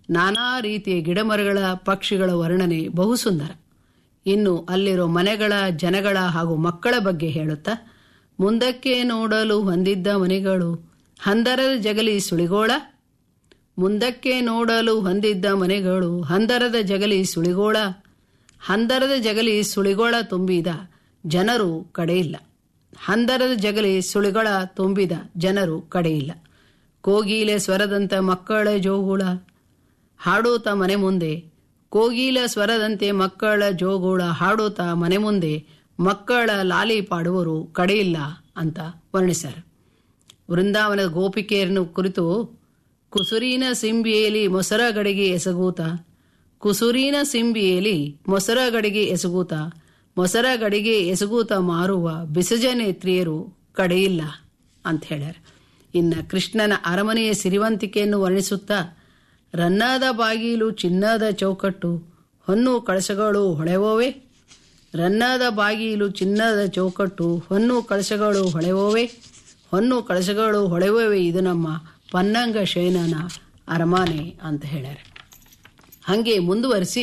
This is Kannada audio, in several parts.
ನಾನಾ ರೀತಿಯ ಗಿಡಮರಗಳ ಪಕ್ಷಿಗಳ ವರ್ಣನೆ ಬಹು ಸುಂದರ ಇನ್ನು ಅಲ್ಲಿರೋ ಮನೆಗಳ ಜನಗಳ ಹಾಗೂ ಮಕ್ಕಳ ಬಗ್ಗೆ ಹೇಳುತ್ತಾ ಮುಂದಕ್ಕೆ ನೋಡಲು ಹೊಂದಿದ್ದ ಮನೆಗಳು ಹಂದರದ ಜಗಲಿ ಸುಳಿಗೋಳ ಮುಂದಕ್ಕೆ ನೋಡಲು ಹೊಂದಿದ್ದ ಮನೆಗಳು ಹಂದರದ ಜಗಲಿ ಸುಳಿಗೋಳ ಹಂದರದ ಜಗಲಿ ಸುಳಿಗೋಳ ತುಂಬಿದ ಜನರು ಕಡೆಯಿಲ್ಲ ಹಂದರದ ಜಗಲಿ ಸುಳಿಗೋಳ ತುಂಬಿದ ಜನರು ಕಡೆಯಿಲ್ಲ ಕೋಗಿಲೆ ಸ್ವರದಂತ ಮಕ್ಕಳ ಜೋಗುಳ ಹಾಡೂತ ಮನೆ ಮುಂದೆ ಕೋಗಿಲ ಸ್ವರದಂತೆ ಮಕ್ಕಳ ಜೋಗುಳ ಹಾಡೂತ ಮನೆ ಮುಂದೆ ಮಕ್ಕಳ ಲಾಲಿ ಪಾಡುವರು ಕಡೆಯಿಲ್ಲ ಅಂತ ವರ್ಣಿಸ್ಯಾರ ವೃಂದಾವನದ ಗೋಪಿಕೆಯರನ್ನು ಕುರಿತು ಕುಸುರಿನ ಸಿಂಬಿಯಲ್ಲಿ ಮೊಸರ ಗಡಿಗೆ ಎಸಗೂತ ಕುಸುರಿನ ಸಿಂಬಿಯಲ್ಲಿ ಮೊಸರ ಗಡಿಗೆ ಎಸಗೂತ ಮೊಸರ ಗಡಿಗೆ ಎಸಗೂತ ಮಾರುವ ಬಿಸಜನೇತ್ರಿಯರು ಕಡೆಯಿಲ್ಲ ಅಂತ ಹೇಳ್ಯಾರ ಇನ್ನ ಕೃಷ್ಣನ ಅರಮನೆಯ ಸಿರಿವಂತಿಕೆಯನ್ನು ವರ್ಣಿಸುತ್ತಾ ರನ್ನದ ಬಾಗಿಲು ಚಿನ್ನದ ಚೌಕಟ್ಟು ಹೊನ್ನು ಕಳಶಗಳು ಹೊಳೆವೋವೆ ರನ್ನದ ಬಾಗಿಲು ಚಿನ್ನದ ಚೌಕಟ್ಟು ಹೊನ್ನು ಕಳಶಗಳು ಹೊಳೆವೋವೆ ಹೊನ್ನು ಕಳಶಗಳು ಹೊಳೆವೋವೆ ಇದು ನಮ್ಮ ಪನ್ನಂಗ ಶಯನನ ಅರಮಾನೆ ಅಂತ ಹೇಳ್ಯಾರ ಹಾಗೆ ಮುಂದುವರಿಸಿ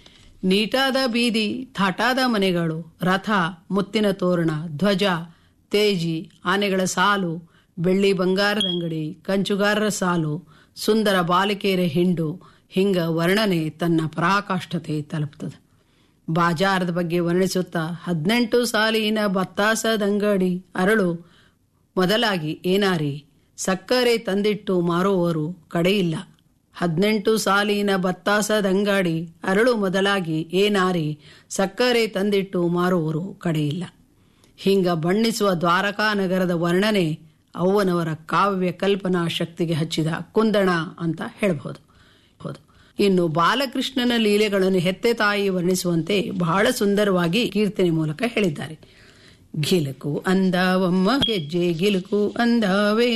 ನೀಟಾದ ಬೀದಿ ಥಾಟಾದ ಮನೆಗಳು ರಥ ಮುತ್ತಿನ ತೋರಣ ಧ್ವಜ ತೇಜಿ ಆನೆಗಳ ಸಾಲು ಬೆಳ್ಳಿ ಬಂಗಾರದ ಅಂಗಡಿ ಕಂಚುಗಾರರ ಸಾಲು ಸುಂದರ ಬಾಲಿಕೆಯರ ಹಿಂಡು ಹಿಂಗ ವರ್ಣನೆ ತನ್ನ ಪರಾಕಾಷ್ಠತೆ ತಲುಪ್ತದೆ ಬಾಜಾರದ ಬಗ್ಗೆ ವರ್ಣಿಸುತ್ತಾ ಹದಿನೆಂಟು ಸಾಲಿನ ಬತ್ತಾಸದಂಗಡಿ ಅರಳು ಮೊದಲಾಗಿ ಏನಾರಿ ಸಕ್ಕರೆ ತಂದಿಟ್ಟು ಮಾರುವವರು ಕಡೆಯಿಲ್ಲ ಹದಿನೆಂಟು ಸಾಲಿನ ಬತ್ತಾಸದಂಗಾಡಿ ಅರಳು ಮೊದಲಾಗಿ ಏನಾರಿ ಸಕ್ಕರೆ ತಂದಿಟ್ಟು ಮಾರುವವರು ಕಡೆಯಿಲ್ಲ ಹಿಂಗ ಬಣ್ಣಿಸುವ ದ್ವಾರಕಾ ನಗರದ ವರ್ಣನೆ ಅವ್ವನವರ ಕಾವ್ಯ ಕಲ್ಪನಾ ಶಕ್ತಿಗೆ ಹಚ್ಚಿದ ಕುಂದಣ ಅಂತ ಹೇಳಬಹುದು ಹೌದು ಇನ್ನು ಬಾಲಕೃಷ್ಣನ ಲೀಲೆಗಳನ್ನು ಹೆತ್ತೆ ತಾಯಿ ವರ್ಣಿಸುವಂತೆ ಬಹಳ ಸುಂದರವಾಗಿ ಕೀರ್ತನೆ ಮೂಲಕ ಹೇಳಿದ್ದಾರೆ ಗಿಲುಕು ಅಂದಾವಮ್ಮ ಗೆಜ್ಜೆ ಗಿಲುಕು ಅಂದಾವೇ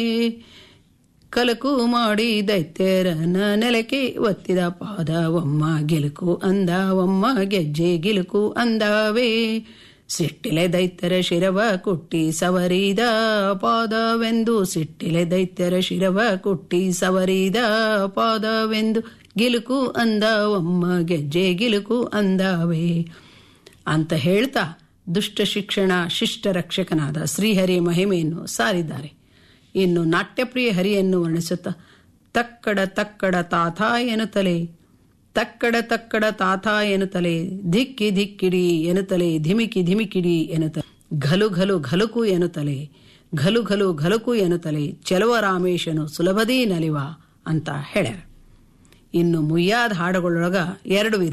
ಕಲಕು ಮಾಡಿ ದೈತ್ಯರನ ನೆಲಕ್ಕೆ ಒತ್ತಿದ ಪಾದವಮ್ಮ ಗಿಲುಕು ಅಂದಾವಮ್ಮ ಗೆಜ್ಜೆ ಗಿಲುಕು ಅಂದಾವೇ ಸಿಟ್ಟಿಲೆ ದೈತ್ಯರ ಶಿರವ ಕುಟ್ಟಿ ಸವರಿದ ಪಾದವೆಂದು ಸಿಟ್ಟಿಲೆ ದೈತ್ಯರ ಶಿರವ ಕುಟ್ಟಿ ಸವರಿದ ಪಾದವೆಂದು ಗಿಲುಕು ಅಂದವಮ್ಮ ಗೆಜ್ಜೆ ಗಿಲುಕು ಅಂದಾವೆ ಅಂತ ಹೇಳ್ತಾ ದುಷ್ಟ ಶಿಕ್ಷಣ ಶಿಷ್ಟ ರಕ್ಷಕನಾದ ಶ್ರೀಹರಿ ಮಹಿಮೆಯನ್ನು ಸಾರಿದ್ದಾರೆ ಇನ್ನು ನಾಟ್ಯಪ್ರಿಯ ಹರಿಯನ್ನು ವರ್ಣಿಸುತ್ತಾ ತಕ್ಕಡ ತಕ್ಕಡ ತಾತ ಎನ್ನುತ್ತಲೇ ತಕ್ಕಡ ತಕ್ಕಡ ತಾತ ಎನ್ನುತ್ತಲೇ ಧಿಕ್ಕಿ ಧಿಕ್ಕಿಡಿ ಎನ್ನುತ್ತಲೇ ಧಿಮಿಕಿ ಧಿಮಿಕಿಡಿ ಎನ್ನುತ್ತಲೇ ಘಲು ಘಲು ಘಲುಕು ಎನ್ನುತ್ತಲೇ ಘಲು ಘಲು ಘಲುಕು ಎನ್ನುತ್ತಲೇ ಚೆಲುವ ರಾಮೇಶನು ಸುಲಭದೀ ನಲಿವ ಅಂತ ಹೇಳ್ಯಾರ ಇನ್ನು ಮುಯ್ಯಾದ ಹಾಡುಗಳೊಳಗ ಎರಡು ವಿಧ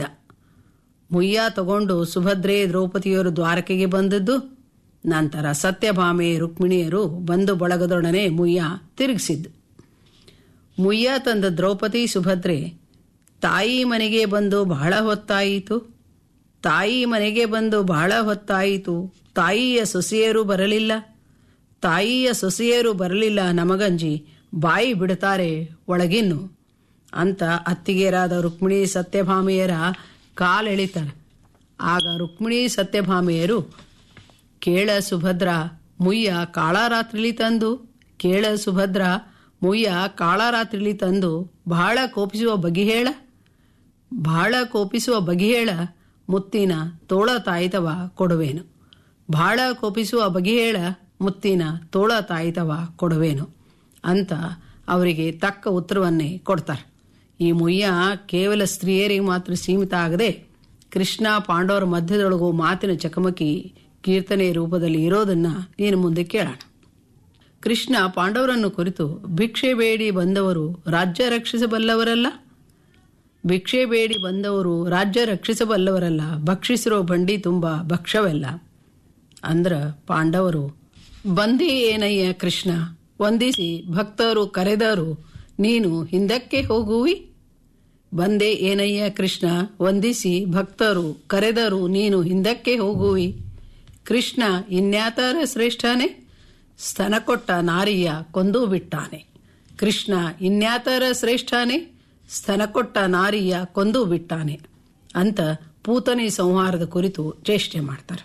ಮುಯ್ಯ ತಗೊಂಡು ಸುಭದ್ರೆ ದ್ರೌಪದಿಯರು ದ್ವಾರಕೆಗೆ ಬಂದದ್ದು ನಂತರ ಸತ್ಯಭಾಮೆ ರುಕ್ಮಿಣಿಯರು ಬಂದು ಬಳಗದೊಡನೆ ಮುಯ್ಯ ತಿರುಗಿಸಿದ್ದು ಮುಯ್ಯ ತಂದ ದ್ರೌಪದಿ ಸುಭದ್ರೆ ತಾಯಿ ಮನೆಗೆ ಬಂದು ಬಹಳ ಹೊತ್ತಾಯಿತು ತಾಯಿ ಮನೆಗೆ ಬಂದು ಬಹಳ ಹೊತ್ತಾಯಿತು ತಾಯಿಯ ಸೊಸೆಯರು ಬರಲಿಲ್ಲ ತಾಯಿಯ ಸೊಸೆಯರು ಬರಲಿಲ್ಲ ನಮಗಂಜಿ ಬಾಯಿ ಬಿಡುತ್ತಾರೆ ಒಳಗಿನ್ನು ಅಂತ ಅತ್ತಿಗೆಯರಾದ ರುಕ್ಮಿಣಿ ಸತ್ಯಭಾಮೆಯರ ಕಾಲೆಳಿತಾರೆ ಆಗ ರುಕ್ಮಿಣಿ ಸತ್ಯಭಾಮೆಯರು ಕೇಳ ಸುಭದ್ರ ಮುಯ್ಯ ಕಾಳರಾತ್ರಿಲಿ ತಂದು ಕೇಳ ಸುಭದ್ರ ಮುಯ್ಯ ಕಾಳರಾತ್ರಿಲಿ ತಂದು ಬಹಳ ಕೋಪಿಸುವ ಬಗೆ ಹೇಳ ಬಹಳ ಕೋಪಿಸುವ ಬಗೆ ಹೇಳ ಮುತ್ತಿನ ತೋಳ ತಾಯಿತವ ಕೊಡುವೇನು ಬಹಳ ಕೋಪಿಸುವ ಬಗೆ ಹೇಳ ಮುತ್ತಿನ ತೋಳ ತಾಯಿತವ ಕೊಡುವೇನು ಅಂತ ಅವರಿಗೆ ತಕ್ಕ ಉತ್ತರವನ್ನೇ ಕೊಡ್ತಾರೆ ಈ ಮುಯ್ಯ ಕೇವಲ ಸ್ತ್ರೀಯರಿಗೆ ಮಾತ್ರ ಸೀಮಿತ ಆಗದೆ ಕೃಷ್ಣ ಪಾಂಡವರ ಮಧ್ಯದೊಳಗೂ ಮಾತಿನ ಚಕಮಕಿ ಕೀರ್ತನೆ ರೂಪದಲ್ಲಿ ಇರೋದನ್ನ ನೀನು ಮುಂದೆ ಕೇಳೋಣ ಕೃಷ್ಣ ಪಾಂಡವರನ್ನು ಕುರಿತು ಭಿಕ್ಷೆ ಬೇಡಿ ಬಂದವರು ರಾಜ್ಯ ರಕ್ಷಿಸಬಲ್ಲವರಲ್ಲ ಭಿಕ್ಷೆ ಬೇಡಿ ಬಂದವರು ರಾಜ್ಯ ರಕ್ಷಿಸಬಲ್ಲವರಲ್ಲ ಭಕ್ಷಿಸಿರೋ ಬಂಡಿ ತುಂಬ ಭಕ್ಷವೆಲ್ಲ ಅಂದ್ರ ಪಾಂಡವರು ಬಂದಿ ಏನಯ್ಯ ಕೃಷ್ಣ ವಂದಿಸಿ ಭಕ್ತರು ಕರೆದರು ನೀನು ಹಿಂದಕ್ಕೆ ಹೋಗುವಿ ಬಂದೆ ಏನಯ್ಯ ಕೃಷ್ಣ ವಂದಿಸಿ ಭಕ್ತರು ಕರೆದರು ನೀನು ಹಿಂದಕ್ಕೆ ಹೋಗುವಿ ಕೃಷ್ಣ ಇನ್ಯಾತರ ಶ್ರೇಷ್ಠನೇ ಸ್ತನ ಕೊಟ್ಟ ನಾರಿಯ ಕೊಂದು ಬಿಟ್ಟಾನೆ ಕೃಷ್ಣ ಇನ್ಯಾತರ ಶ್ರೇಷ್ಠನೇ ಸ್ತನ ಕೊಟ್ಟ ನಾರಿಯ ಕೊಂದು ಬಿಟ್ಟಾನೆ ಅಂತ ಪೂತನಿ ಸಂಹಾರದ ಕುರಿತು ಚೇಷ್ಟೆ ಮಾಡ್ತಾರೆ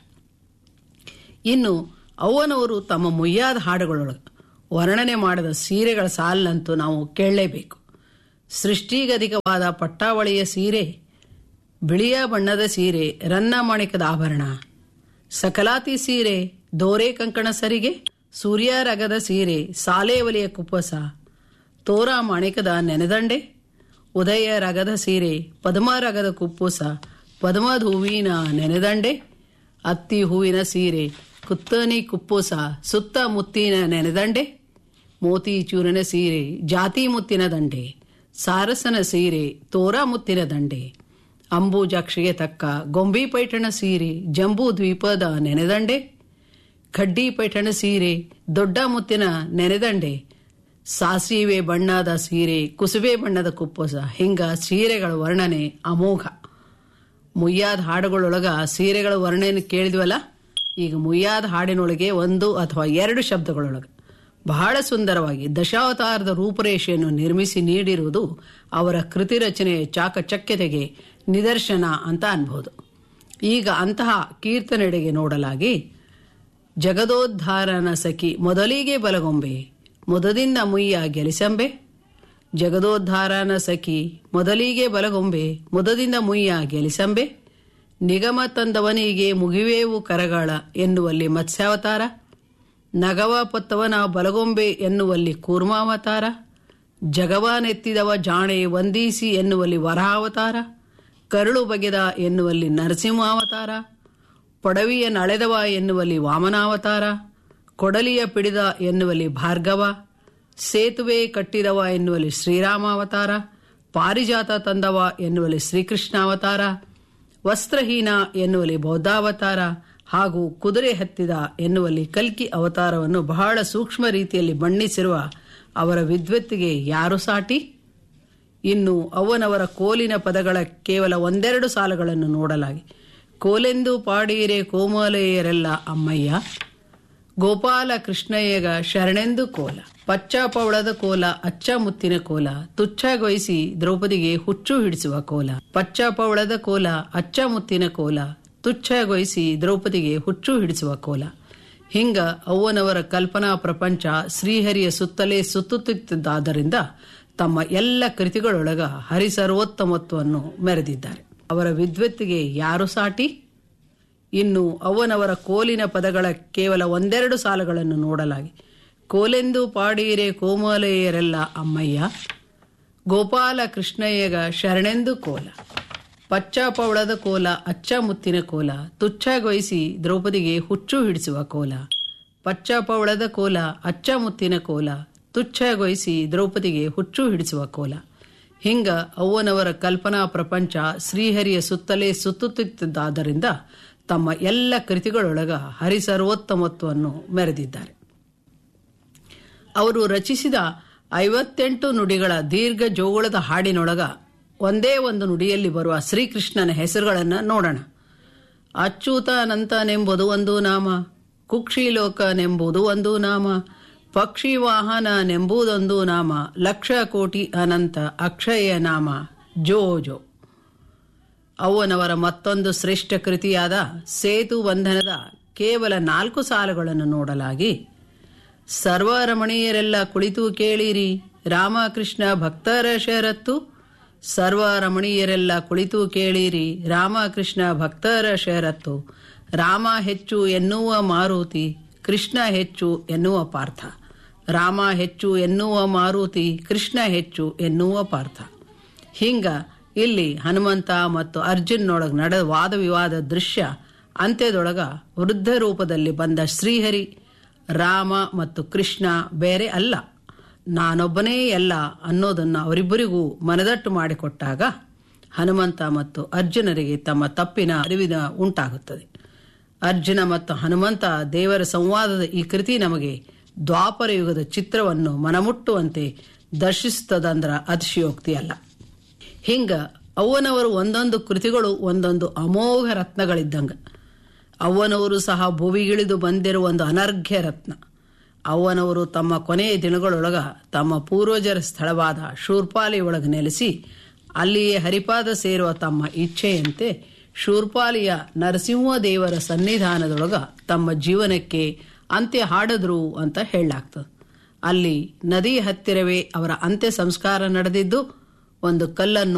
ಇನ್ನು ಅವ್ವನವರು ತಮ್ಮ ಮುಯ್ಯಾದ ಹಾಡುಗಳೊಳಗೆ ವರ್ಣನೆ ಮಾಡಿದ ಸೀರೆಗಳ ಸಾಲಂತೂ ನಾವು ಕೇಳಲೇಬೇಕು ಸೃಷ್ಟಿಗಧಿಕವಾದ ಪಟ್ಟಾವಳಿಯ ಸೀರೆ ಬಿಳಿಯ ಬಣ್ಣದ ಸೀರೆ ರನ್ನ ಮಾಣಿಕದ ಆಭರಣ ಸಕಲಾತಿ ಸೀರೆ ದೋರೆ ಕಂಕಣ ಸರಿಗೆ ಸೂರ್ಯ ರಗದ ಸೀರೆ ಸಾಲೇವಲಿಯ ಕುಪ್ಪಸ ತೋರ ಮಾಣಿಕದ ನೆನೆದಂಡೆ ಉದಯ ರಗದ ಸೀರೆ ಪದ್ಮ ರಗದ ಕುಪ್ಪುಸ ಪದ್ಮದ ಹೂವಿನ ನೆನೆದಂಡೆ ಅತ್ತಿ ಹೂವಿನ ಸೀರೆ ಕುತ್ತನಿ ಕುಪ್ಪುಸ ಸುತ್ತ ಮುತ್ತಿನ ನೆನೆದಂಡೆ ಮೋತಿ ಚೂರಿನ ಸೀರೆ ಜಾತಿ ಮುತ್ತಿನ ದಂಡೆ ಸಾರಸನ ಸೀರೆ ತೋರ ಮುತ್ತಿನ ದಂಡೆ ಅಂಬೂಜಾಕ್ಷಿಗೆ ತಕ್ಕ ಗೊಂಬಿ ಪೈಠಣ ಸೀರೆ ಜಂಬೂ ದ್ವೀಪದ ನೆನೆದಂಡೆ ಖಡ್ಡಿ ಪೈಠಣ ಸೀರೆ ದೊಡ್ಡ ಮುತ್ತಿನ ನೆನೆದಂಡೆ ಸಾಸಿವೆ ಬಣ್ಣದ ಸೀರೆ ಕುಸುಬೆ ಬಣ್ಣದ ಕುಪ್ಪಸ ಹಿಂಗ ಸೀರೆಗಳ ವರ್ಣನೆ ಅಮೋಘ ಮುಯ್ಯಾದ ಹಾಡುಗಳೊಳಗ ಸೀರೆಗಳ ವರ್ಣನೆ ಕೇಳಿದ್ವಲ್ಲ ಈಗ ಮುಯ್ಯಾದ ಹಾಡಿನೊಳಗೆ ಒಂದು ಅಥವಾ ಎರಡು ಶಬ್ದಗಳೊಳಗೆ ಬಹಳ ಸುಂದರವಾಗಿ ದಶಾವತಾರದ ರೂಪರೇಷೆಯನ್ನು ನಿರ್ಮಿಸಿ ನೀಡಿರುವುದು ಅವರ ಕೃತಿ ರಚನೆಯ ಚಾಕಚಕ್ಯತೆಗೆ ನಿದರ್ಶನ ಅಂತ ಅನ್ಬೋದು ಈಗ ಅಂತಹ ಕೀರ್ತನೆಡೆಗೆ ನೋಡಲಾಗಿ ಜಗದೋದ್ಧಾರನ ಸಖಿ ಮೊದಲಿಗೆ ಬಲಗೊಂಬೆ ಮೊದದಿಂದ ಮುಯ್ಯ ಗೆಲಿಸಂಬೆ ಜಗದೋದ್ಧಾರನ ಸಖಿ ಮೊದಲಿಗೆ ಬಲಗೊಂಬೆ ಮೊದದಿಂದ ಮುಯ್ಯ ಗೆಲಿಸಂಬೆ ನಿಗಮ ತಂದವನಿಗೆ ಮುಗಿವೇವು ಕರಗಾಳ ಎನ್ನುವಲ್ಲಿ ಮತ್ಸ್ಯಾವತಾರ ನಗವ ಪತ್ತವನ ಬಲಗೊಂಬೆ ಎನ್ನುವಲ್ಲಿ ಕೂರ್ಮಾವತಾರ ಜಗವನೆತ್ತಿದವ ಜಾಣೆ ವಂದಿಸಿ ಎನ್ನುವಲ್ಲಿ ವರಾವತಾರ ಕರುಳು ಬಗೆದ ಎನ್ನುವಲ್ಲಿ ನರಸಿಂಹಾವತಾರ ಪೊಡವಿಯ ನಳೆದವ ಎನ್ನುವಲ್ಲಿ ವಾಮನಾವತಾರ ಕೊಡಲಿಯ ಪಿಡಿದ ಎನ್ನುವಲ್ಲಿ ಭಾರ್ಗವ ಸೇತುವೆ ಕಟ್ಟಿದವ ಎನ್ನುವಲ್ಲಿ ಶ್ರೀರಾಮಾವತಾರ ಪಾರಿಜಾತ ತಂದವ ಎನ್ನುವಲ್ಲಿ ಶ್ರೀಕೃಷ್ಣಾವತಾರ ವಸ್ತ್ರಹೀನ ಎನ್ನುವಲ್ಲಿ ಬೌದ್ಧಾವತಾರ ಹಾಗೂ ಕುದುರೆ ಹತ್ತಿದ ಎನ್ನುವಲ್ಲಿ ಕಲ್ಕಿ ಅವತಾರವನ್ನು ಬಹಳ ಸೂಕ್ಷ್ಮ ರೀತಿಯಲ್ಲಿ ಬಣ್ಣಿಸಿರುವ ಅವರ ವಿದ್ವತ್ತಿಗೆ ಯಾರು ಸಾಟಿ ಇನ್ನು ಅವನವರ ಕೋಲಿನ ಪದಗಳ ಕೇವಲ ಒಂದೆರಡು ಸಾಲುಗಳನ್ನು ನೋಡಲಾಗಿ ಕೋಲೆಂದು ಪಾಡೀರೆ ಕೋಮಲೆಯರೆಲ್ಲ ಅಮ್ಮಯ್ಯ ಗೋಪಾಲ ಕೃಷ್ಣಯ್ಯಗ ಶರಣೆಂದು ಕೋಲ ಪಚ್ಚ ಪವಳದ ಕೋಲ ಅಚ್ಚ ಮುತ್ತಿನ ಕೋಲ ತುಚ್ಛಗೊಳಿಸಿ ದ್ರೌಪದಿಗೆ ಹುಚ್ಚು ಹಿಡಿಸುವ ಕೋಲ ಪಚ್ಚ ಪವಳದ ಕೋಲ ಅಚ್ಚ ಮುತ್ತಿನ ಕೋಲ ತುಚ್ಛಗೊಳಿಸಿ ದ್ರೌಪದಿಗೆ ಹುಚ್ಚು ಹಿಡಿಸುವ ಕೋಲ ಹಿಂಗ ಅವ್ವನವರ ಕಲ್ಪನಾ ಪ್ರಪಂಚ ಶ್ರೀಹರಿಯ ಸುತ್ತಲೇ ಸುತ್ತುತ್ತಿದ್ದಾದ್ದರಿಂದ ತಮ್ಮ ಎಲ್ಲ ಕೃತಿಗಳೊಳಗ ಹರಿಸರ್ವೋತ್ತಮತ್ವವನ್ನು ಮೆರೆದಿದ್ದಾರೆ ಅವರ ವಿದ್ವತ್ತಿಗೆ ಯಾರು ಸಾಟಿ ಇನ್ನು ಅವನವರ ಕೋಲಿನ ಪದಗಳ ಕೇವಲ ಒಂದೆರಡು ಸಾಲುಗಳನ್ನು ನೋಡಲಾಗಿ ಕೋಲೆಂದು ಪಾಡೀರೆ ಕೋಮಲೆಯರೆಲ್ಲ ಅಮ್ಮಯ್ಯ ಗೋಪಾಲ ಕೃಷ್ಣಯ್ಯಗ ಶರಣೆಂದು ಕೋಲ ಪಚ್ಚ ಪವಳದ ಕೋಲ ಅಚ್ಚ ಮುತ್ತಿನ ಕೋಲ ತುಚ್ಛಗೊಳಿಸಿ ದ್ರೌಪದಿಗೆ ಹುಚ್ಚು ಹಿಡಿಸುವ ಕೋಲ ಪಚ್ಚ ಪವಳದ ಕೋಲ ಅಚ್ಚ ಮುತ್ತಿನ ಕೋಲ ತುಚ್ಛಗೊಳಿಸಿ ದ್ರೌಪದಿಗೆ ಹುಚ್ಚು ಹಿಡಿಸುವ ಕೋಲ ಹಿಂಗ ಅವ್ವನವರ ಕಲ್ಪನಾ ಪ್ರಪಂಚ ಶ್ರೀಹರಿಯ ಸುತ್ತಲೇ ಸುತ್ತುತ್ತಿದ್ದಾದ್ದರಿಂದ ತಮ್ಮ ಎಲ್ಲ ಕೃತಿಗಳೊಳಗ ಹರಿಸರ್ವೋತ್ತಮತ್ವವನ್ನು ಮೆರೆದಿದ್ದಾರೆ ಅವರು ರಚಿಸಿದ ಐವತ್ತೆಂಟು ನುಡಿಗಳ ದೀರ್ಘ ಜೋಗುಳದ ಹಾಡಿನೊಳಗ ಒಂದೇ ಒಂದು ನುಡಿಯಲ್ಲಿ ಬರುವ ಶ್ರೀಕೃಷ್ಣನ ಹೆಸರುಗಳನ್ನು ನೋಡೋಣ ಅಚ್ಯುತಾನಂತನೆಂಬುದು ಒಂದು ನಾಮ ಕುಕ್ಷಿಲೋಕನೆಂಬುದು ಒಂದು ನಾಮ ಪಕ್ಷಿ ವಾಹನನೆಂಬುದೊಂದು ನಾಮ ಲಕ್ಷ ಕೋಟಿ ಅನಂತ ಅಕ್ಷಯ ನಾಮ ಜೋ ಜೋ ಅವನವರ ಮತ್ತೊಂದು ಶ್ರೇಷ್ಠ ಕೃತಿಯಾದ ಸೇತು ಬಂಧನದ ಕೇವಲ ನಾಲ್ಕು ಸಾಲುಗಳನ್ನು ನೋಡಲಾಗಿ ಸರ್ವರಮಣೀಯರೆಲ್ಲ ಕುಳಿತು ಕೇಳಿರಿ ರಾಮಕೃಷ್ಣ ಭಕ್ತರ ಷರತ್ತು ಸರ್ವರಮಣೀಯರೆಲ್ಲ ಕುಳಿತು ಕೇಳಿರಿ ರಾಮಕೃಷ್ಣ ಭಕ್ತರ ಷರತ್ತು ರಾಮ ಹೆಚ್ಚು ಎನ್ನುವ ಮಾರುತಿ ಕೃಷ್ಣ ಹೆಚ್ಚು ಎನ್ನುವ ಪಾರ್ಥ ರಾಮ ಹೆಚ್ಚು ಎನ್ನುವ ಮಾರುತಿ ಕೃಷ್ಣ ಹೆಚ್ಚು ಎನ್ನುವ ಪಾರ್ಥ ಹಿಂಗ ಇಲ್ಲಿ ಹನುಮಂತ ಮತ್ತು ಅರ್ಜುನ್ನೊಳಗೆ ನಡೆದ ವಾದ ವಿವಾದ ದೃಶ್ಯ ಅಂತ್ಯದೊಳಗ ವೃದ್ಧ ರೂಪದಲ್ಲಿ ಬಂದ ಶ್ರೀಹರಿ ರಾಮ ಮತ್ತು ಕೃಷ್ಣ ಬೇರೆ ಅಲ್ಲ ನಾನೊಬ್ಬನೇ ಎಲ್ಲ ಅನ್ನೋದನ್ನು ಅವರಿಬ್ಬರಿಗೂ ಮನದಟ್ಟು ಮಾಡಿಕೊಟ್ಟಾಗ ಹನುಮಂತ ಮತ್ತು ಅರ್ಜುನರಿಗೆ ತಮ್ಮ ತಪ್ಪಿನ ಅರಿವಿನ ಉಂಟಾಗುತ್ತದೆ ಅರ್ಜುನ ಮತ್ತು ಹನುಮಂತ ದೇವರ ಸಂವಾದದ ಈ ಕೃತಿ ನಮಗೆ ದ್ವಾಪರ ಯುಗದ ಚಿತ್ರವನ್ನು ಮನಮುಟ್ಟುವಂತೆ ದರ್ಶಿಸುತ್ತದಂದ್ರ ಅತಿಶಯೋಕ್ತಿ ಅಲ್ಲ ಹಿಂಗ ಅವ್ವನವರು ಒಂದೊಂದು ಕೃತಿಗಳು ಒಂದೊಂದು ಅಮೋಘ ರತ್ನಗಳಿದ್ದಂಗ ಅವ್ವನವರು ಸಹ ಭುವಿಗಿಳಿದು ಬಂದಿರುವ ಒಂದು ಅನರ್ಘ್ಯ ರತ್ನ ಅವ್ವನವರು ತಮ್ಮ ಕೊನೆಯ ದಿನಗಳೊಳಗ ತಮ್ಮ ಪೂರ್ವಜರ ಸ್ಥಳವಾದ ಶೂರ್ಪಾಲಿ ಒಳಗೆ ನೆಲೆಸಿ ಅಲ್ಲಿಯೇ ಹರಿಪಾದ ಸೇರುವ ತಮ್ಮ ಇಚ್ಛೆಯಂತೆ ಶೂರ್ಪಾಲಿಯ ನರಸಿಂಹ ದೇವರ ಸನ್ನಿಧಾನದೊಳಗ ತಮ್ಮ ಜೀವನಕ್ಕೆ ಅಂತ್ಯ ಹಾಡಿದ್ರು ಅಂತ ಹೇಳಲಾಗ್ತದೆ ಅಲ್ಲಿ ನದಿ ಹತ್ತಿರವೇ ಅವರ ಅಂತ್ಯ ಸಂಸ್ಕಾರ ನಡೆದಿದ್ದು ಒಂದು ಕಲ್ಲನ್ನು